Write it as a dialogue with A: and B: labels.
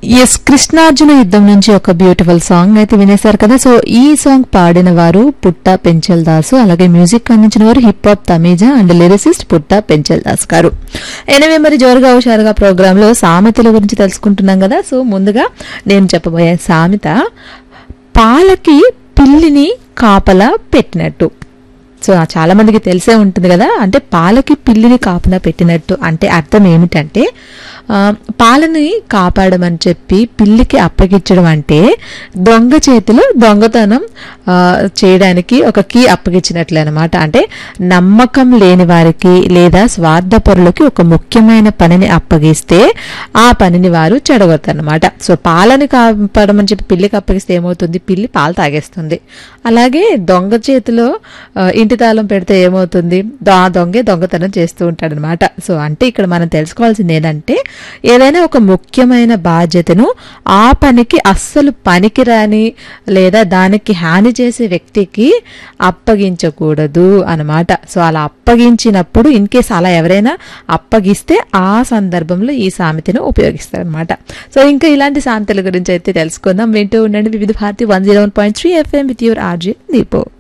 A: yes Krishnarjuna యుద్ధం నుంచి ఒక బ్యూటిఫుల్ సాంగ్ అయితే వినేశారు కదా సో ఈ సాంగ్ పాడిన వారు పుట్ట పెంచల్ దాసు అలాగే మ్యూజిక్ అందించిన వారు hip hop Tamizha and lyricist Putta Penchal Das గారు ఎనివే మరి జోరుగా హుషారుగా ప్రోగ్రామ్ లో సామెతల గురించి తెలుసుకుంటున్నాం కదా సో ముందుగా నేను చెప్పబోయే సామెత పాలకి పిల్లిని కాపలా పెట్టినట్టు సో చాలా మందికి తెలిసే ఉంటుంది కదా అంటే పాలకి పిల్లిని కాపలా పెట్టినట్టు అంటే అర్థం ఏమిటంటే ఆ, పాలని కాపాడమని చెప్పి పిల్లికి అప్పగించడం అంటే దొంగ చేతిలో దొంగతనం ఆ, చేయడానికి ఒక కీ అప్పగించినట్లే అనమాట అంటే నమ్మకం లేని వారికి లేదా స్వార్థపరులకి ఒక ముఖ్యమైన పనిని అప్పగిస్తే ఆ పనిని వారు చెడగొడతారనమాట సో పాలని కాపాడమని చెప్పి పిల్లికి అప్పగిస్తే ఏమవుతుంది పిల్లి పాలు తాగేస్తుంది అలాగే దొంగ చేతిలో ఆ, ఇంటి తాళం పెడితే ఏమవుతుంది దా దొంగే దొంగతనం చేస్తూ ఉంటాడనమాట సో అంటే ఇక్కడ మనం తెలుసుకోవాల్సింది ఏంటంటే ఏదైనా ఒక ముఖ్యమైన బాధ్యతను ఆ పనికి అస్సలు పనికిరాని లేదా దానికి హాని చేసే వ్యక్తికి అప్పగించకూడదు అనమాట సో అలా అప్పగించినప్పుడు ఇన్ కేస్ అలా ఎవరైనా అప్పగిస్తే ఆ సందర్భంలో ఈ సామెతను ఉపయోగిస్తారనమాట సో ఇంకా ఇలాంటి సామెతల గురించి అయితే తెలుసుకుందాం వింటూ ఉండండి Vividha Bharati one zero one point three FM with your RJ దీపో